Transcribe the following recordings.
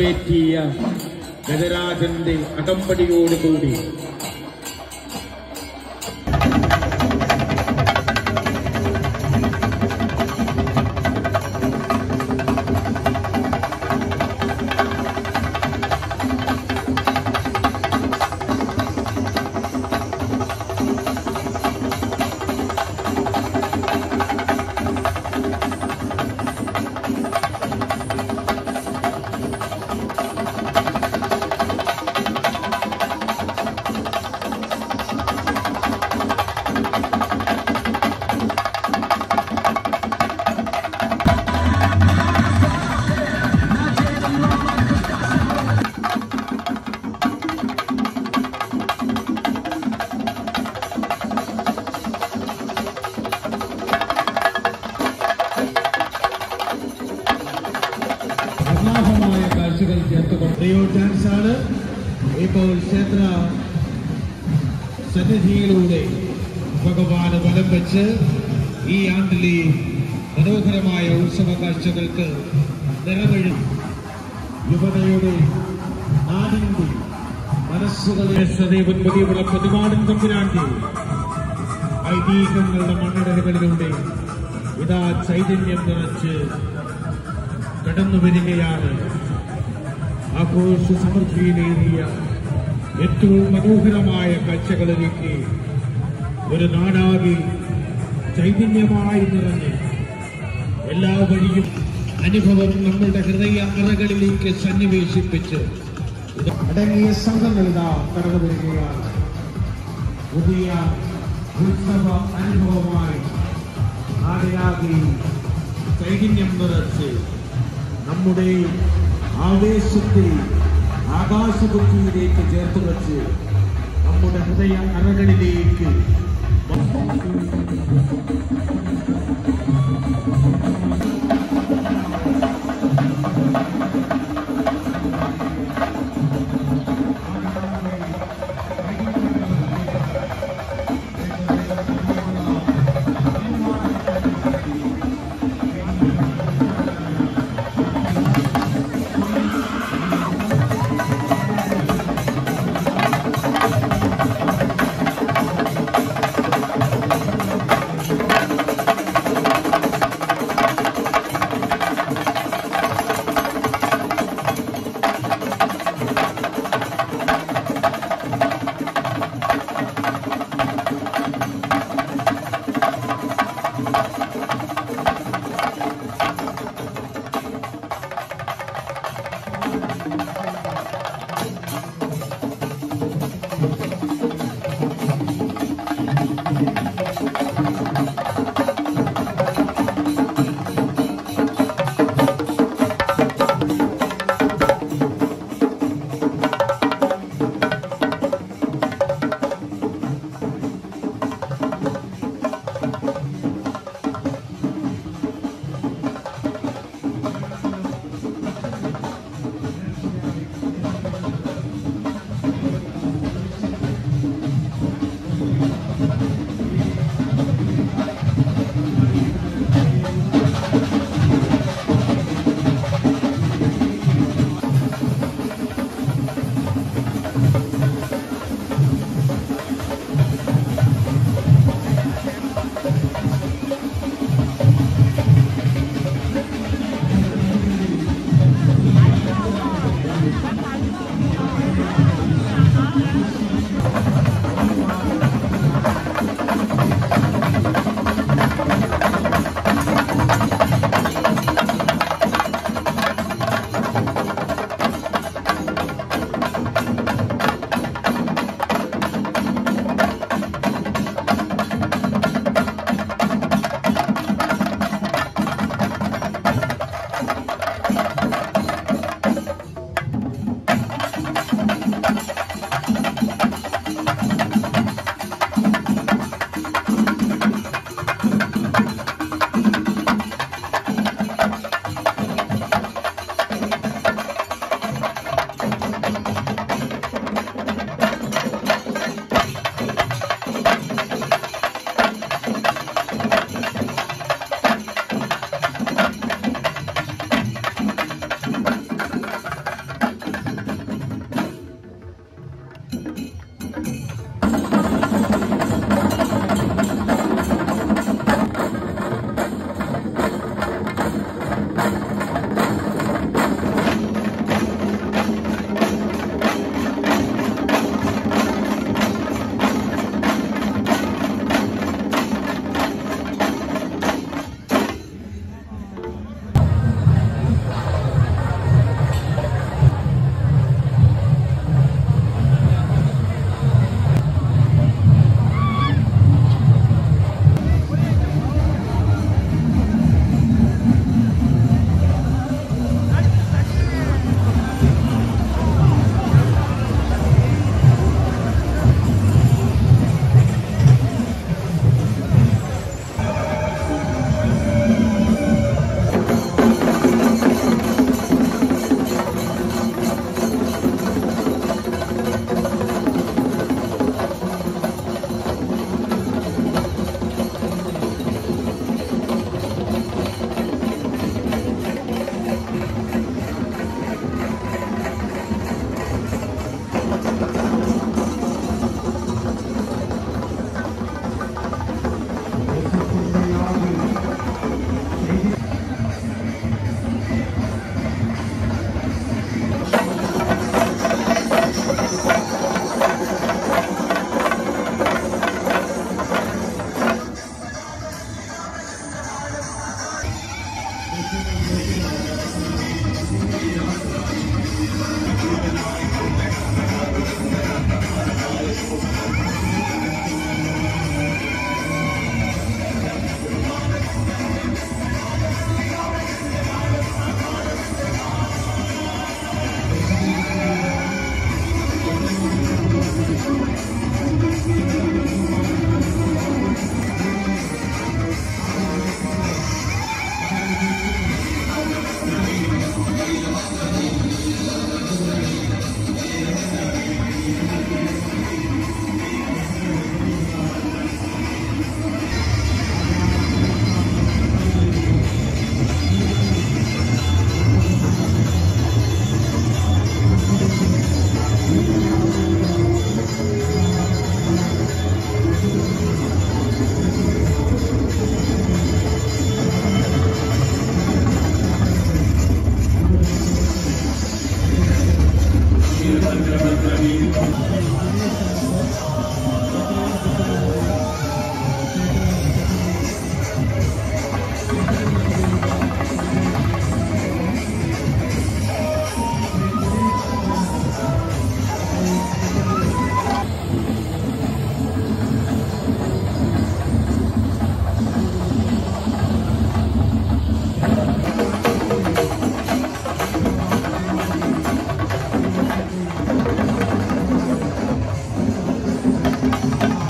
നിറവേറ്റിയ ഗജരാജന്റെ അകമ്പടിയോടുകൂടി പ്രതാപമായ കാഴ്ചകൾ ചേർത്തുകൊണ്ട് Rio dance ആണ് ഇപ്പോൾ ക്ഷേത്ര സന്നിധിയിലൂടെ ഭഗവാന് വലം വെച്ച് ഈ ആണ്ടിലെ മനോഹരമായ ഉത്സവ കാഴ്ചകൾക്ക് നിറവഴി യുവതയുടെ നാടിന്റെ മനസ്സുകളെ സദൈവൻ വലിയുള്ള പ്രതിപാടൻ തമ്പുരാന്റെ ഐതിഹ്യങ്ങളുടെ മണ്ണിടലുകളിലൂടെ ഇതാ ചൈതന്യം നിറച്ച് കടന്നു വരികയാണ് ആഘോഷ സമൃദ്ധിയിലേറിയ ഏറ്റവും മനോഹരമായ കാഴ്ചകളിലേക്ക് ഒരു നാടാകെ ചൈതന്യമായി നിറഞ്ഞ് എല്ലാ വഴിയും അനുഭവം നമ്മളുടെ ഹൃദയ അറകളിലേക്ക് സന്നിവേശിപ്പിച്ച് അടങ്ങിയ സംഘങ്ങൾ ഇതാ കടന്നു വരികയാണ് പുതിയ ഉത്സവ അനുഭവമായി നാടിനാകെ ചൈതന്യം നിറച്ച് നമ്മുടെ ആവേശത്തെ ആകാശബുദ്ധിയിലേക്ക് ചേർത്ത് വെച്ച് നമ്മുടെ ഹൃദയ അറകളിലേക്ക് Thank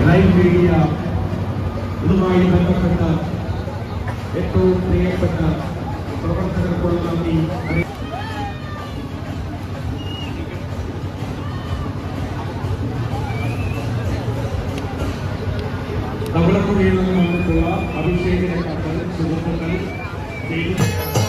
ലൈവ് മീഡിയ ഇതുമായി ബന്ധപ്പെട്ട ഏറ്റവും പ്രിയപ്പെട്ട പ്രവർത്തകർക്കുള്ള നന്ദി അറിയിക്കുന്നു. കവളക്കുഴിയിൽ നിന്ന് വന്നിട്ടുള്ള അഭിഷേകിനെ കണ്ട് സുഹൃത്തുക്കൾ ചെയ്തു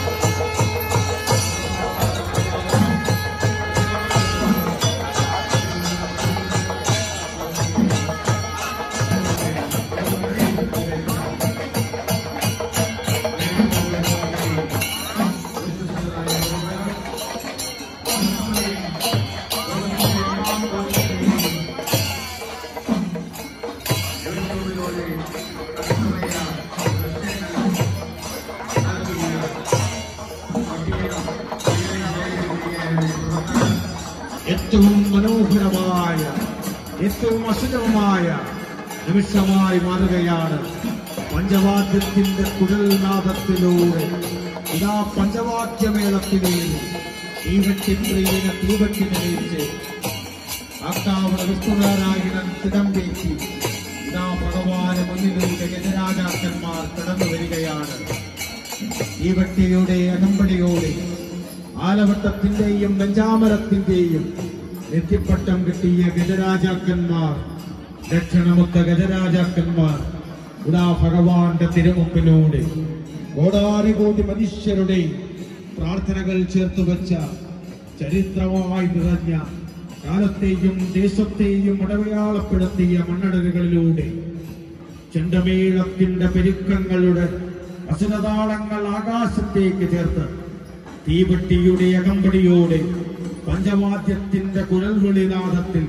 ഏറ്റവും മനോഹരമായ ഏറ്റവും അസുലഭമായ നിമിഷമായി മാറുകയാണ് പഞ്ചവാദ്യത്തിന്റെ കുഴൽനാദത്തിലൂടെ ഇതാ പഞ്ചവാദ്യമേളത്തിലേക്ക് തീവട്ടിപ്രിയനെ തീവട്ടിനയിച്ച് ആക്കാവണ വിഷ്ണുനാരായണൻ തിടമ്പേറ്റി ഇതാ ഭഗവാന് മുന്നിലൂടെ ഗജരാജാക്കന്മാർ കടന്നു വരികയാണ് തീവട്ടിയുടെ അകമ്പടിയോടെ ആലവട്ടത്തിന്റെയും വെഞ്ചാമരത്തിന്റെയും നെറ്റിപ്പട്ടം കിട്ടിയ ഗജരാജാക്കന്മാർ ദക്ഷിണമൊത്ത ഗജരാജാക്കന്മാർ ഇതാ ഭഗവാന്റെ തിരുമുമ്പിലൂടെ കോടാരി കോടി മനുഷ്യരുടെ പ്രാർത്ഥനകൾ ചേർത്ത് വെച്ച ചരിത്രമായി നിറഞ്ഞ കാലത്തെയും ദേശത്തെയും അടവയാളപ്പെടുത്തിയ മണ്ണടലുകളിലൂടെ ചെണ്ടമേളത്തിന്റെ പെരുക്കങ്ങളുടെ അസുരതാളങ്ങൾ ആകാശത്തേക്ക് ചേർത്ത് തീവട്ടിയുടെ അകമ്പടിയോടെ പഞ്ചവാദ്യത്തിന്റെ കുഴൽവിളിനാദത്തിൽ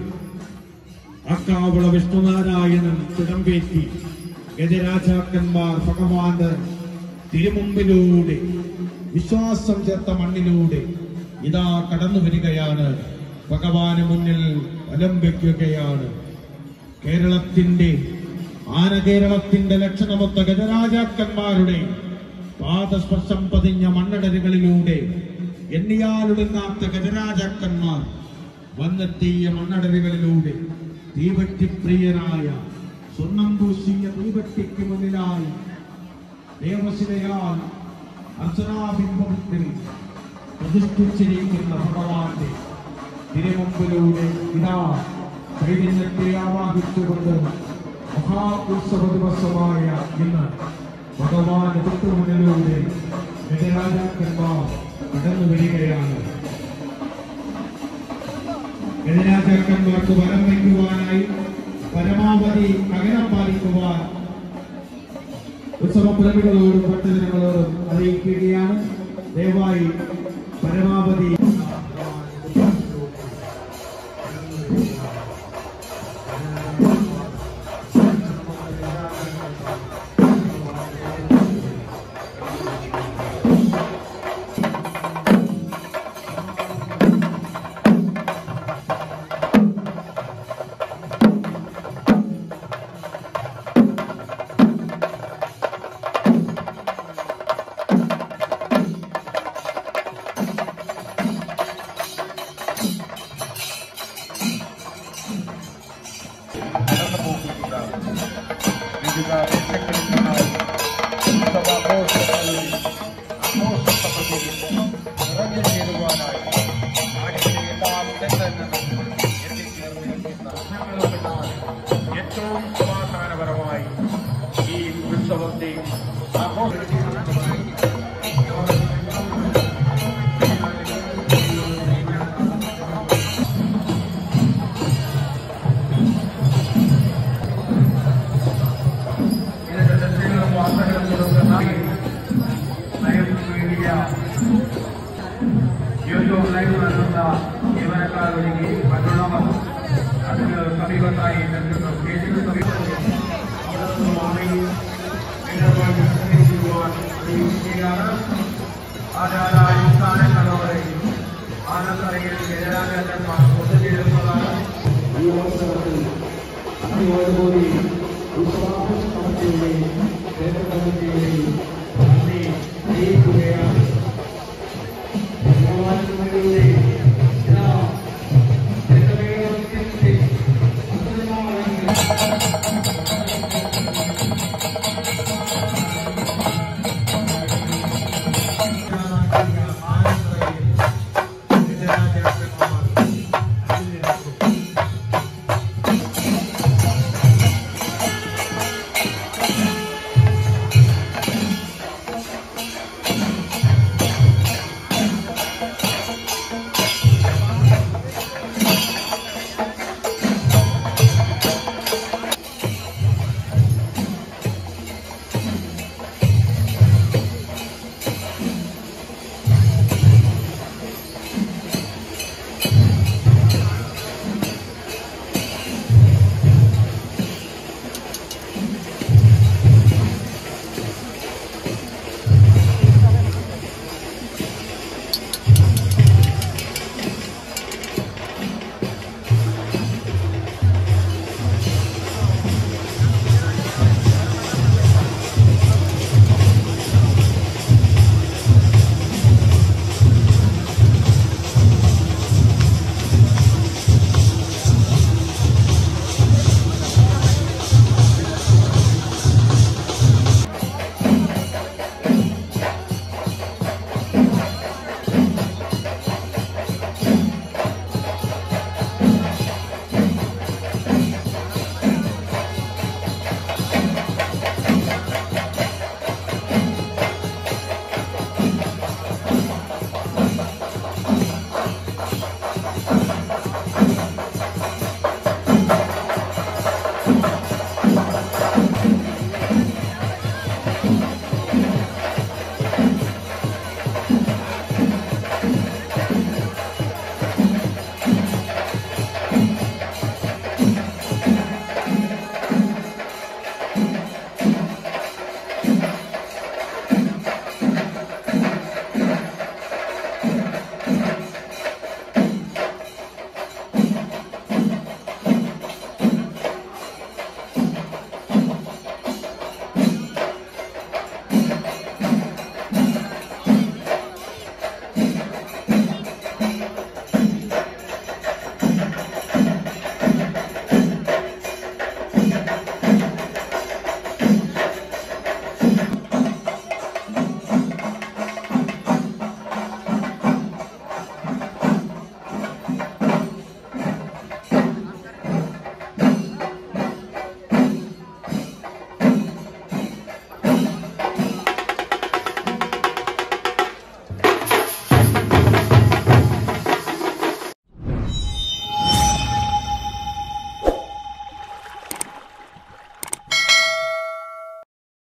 അക്കാവള വിഷ്ണുനാരായണൻ തിടമ്പേറ്റി ഗജരാജാക്കന്മാർ ഭഗവാന്റെ തിരുമുമ്പിലൂടെ വിശ്വാസം ചേർത്ത മണ്ണിലൂടെ ഇതാ കടന്നു വരികയാണ് ഭഗവാന് മുന്നിൽ വലം വയ്ക്കുകയാണ് കേരളത്തിന്റെ ആന കേരളത്തിന്റെ ലക്ഷണമൊത്ത ഗജരാജാക്കന്മാരുടെ പാദസ്പർശം പതിഞ്ഞ മണ്ണടലുകളിലൂടെ എണ്ണിയാലൊടുങ്ങാത്ത ഗജരാജാക്കന്മാർ വന്നെത്തിയ മണ്ണടലുകളിലൂടെ തീവറ്റിപ്രിയനായ സ്വർണം പൂശിയ തീവട്ടിക്ക് മുന്നിലായി ദേവശിലയാൽ അർച്ചനാബിംബത്തിൽ പ്രതിഷ്ഠിച്ചിരിക്കുന്ന ഭഗവാന്റെ തിരുമുമ്പിലൂടെ ഇതാ ചൈതന്യത്തെ ആവാഹിച്ചുകൊണ്ട് മഹാ ഉത്സവ ദിവസമായ ഇന്ന് ഭഗവാൻ തൊട്ടുമുന്നിലൂടെ ഗജരാജാക്കന്മാർ കടന്നു വരികയാണ് ഗജരാജാക്കന്മാർക്ക് വരം വയ്ക്കുവാനായി പരമാവധി അകലം പാലിക്കുവാൻ ഉത്സവപ്രേമികളോടും ഭക്തജനങ്ങളോടും അറിയിക്കുകയാണ് ദയവായി പരമാവധി കടന്നു പോകുന്ന വിവിധ ദേശങ്ങളിൽ നിന്നായി ഉത്സവാഘോഷങ്ങളിൽ ആഘോഷസമൃദ്ധിയിൽ നിറഞ്ഞു ചേരുവാനായി നാടിന്റെ എല്ലാ മുഖങ്ങളിൽ നിന്നും എത്തിച്ചേർന്നിരിക്കുന്ന ജനങ്ങളുമെല്ലാം ഏറ്റവും സമാധാനപരമായി ഈ ഉത്സവത്തെ ആഘോഷിക്കുന്ന ഇതിന്റെ ദൃശ്യങ്ങളും വാർത്തകളും കൊടുക്കുന്ന ലൈവ് മീഡിയ യൂട്യൂബ് ലൈവ് നൽകുന്ന ജീവനക്കാർ ഒരുങ്ങി മറ്റുള്ളവർ അതിന് സമീപത്തായി നിൽക്കുന്നു സ്റ്റേജിന് സമീപത്ത് അവിടെ നിന്ന് മാറി ഇതിനുമായി വിശദീകരിക്കുവാൻ അറിയിക്കുകയാണ് ആചാരാനുഷ്ഠാനങ്ങളോടെ ആനന്ദറയിൽ ജയരാജന്മാർ ഒത്തുചേരുന്നതാണ് ഈ അവസരത്തിൽ അതിനോടുകൂടി ഉത്സവാഘോഷ കമ്മിറ്റിയുടെയും ക്ഷേത്ര കമ്മിറ്റിയുടെയും നന്ദി അറിയിക്കുന്നു